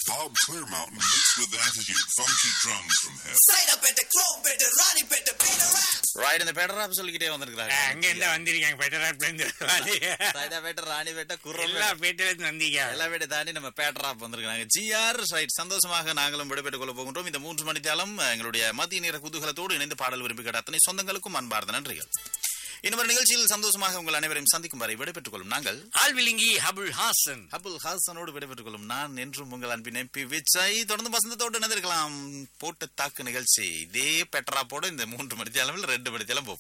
Bob Clear Mountain mixed with attitude, funky drums from hell. Saidapet Chromepet Ranipet பேட்டரா right இந்த பெட்டராப் சொல்லிக்கிட்டே வந்திருக்காங்க அங்க இருந்து வந்திருக்காங்க பெட்டராட் இருந்து சைதா பேட்டர் ராணி பேட்டை குர்ரம் எல்லா பேட்டில இருந்து வந்தீங்க எல்லா வீட்டை தாண்டி நம்ம பேட்டராப் வந்திருக்காங்க ஜிஆர் ரைட் சந்தோஷமாக நாங்களும் விடைபெற்றுக் கொள்ள போகின்றோம் இந்த மூன்று மணித்தாலும் எங்களுடைய மத்திய நேர குதூகலத்தோடு இணைந்து பாடல் விரும்பி கேட்ட அத்தனை சொந்தங்களுக்கும் அன்பார்ந்த நன்றிகள் இன்னொரு நிகழ்ச்சியில் சந்தோஷமாக உங்கள் அனைவரையும் சந்திக்கும் வரை விடைபெற்றுக் கொள்ளும் நாங்கள் ஆல்விலிங்கி ஹபுல் ஹாசன் அபுல் ஹாசனோடு விடைபெற்றுக் கொள்ளும் நான் என்றும் உங்கள் அன்பின் எம்பி விஜய் தொடர்ந்து வசந்தத்தோடு இணைந்திருக்கலாம் போட்டு தாக்கு நிகழ்ச்சி இதே பெட்டராப்போடு இந்த மூன்று மணித்தாளவில் ரெண்டு மணித்தாலும்